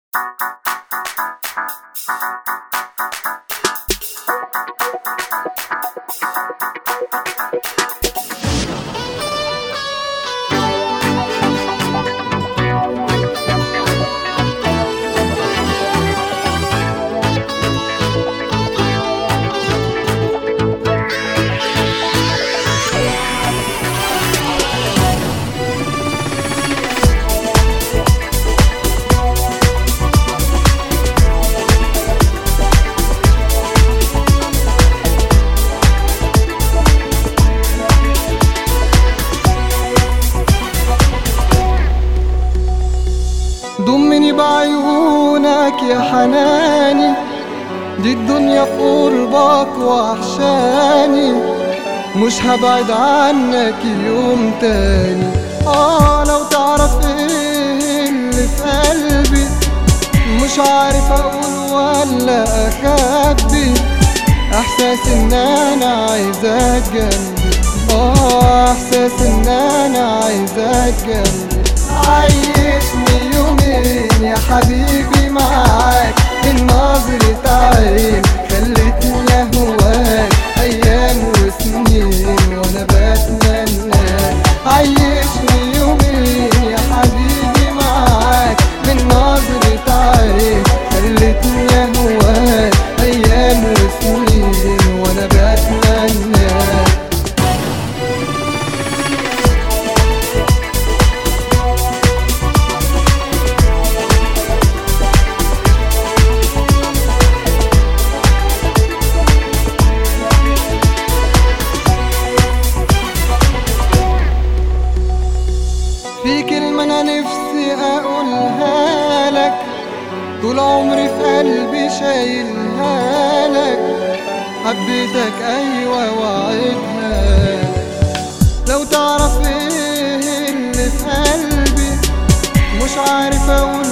ضمني بعيونك يا حناني دي الدنيا في قربك وحشاني مش هبعد عنك يوم تاني اه لو تعرف ايه اللي في قلبي مش عارف اقول ولا اخبي احساس ان انا عايزك جنبي اه احساس ان انا عايزك جنبي عيشني يومين يا حبيبي معاك النظرة عين خلتني اهواك ايام وسنين وانا بتمناك عيشني يومين يا حبيبي معاك من نظرة عين خلتني اهواك ايام وسنين وانا بتمناك في كلمة أنا نفسي أقولها لك طول عمري في قلبي شايلها لك حبيتك أيوة وعدها لك لو تعرف إيه اللي في قلبي مش عارف أقول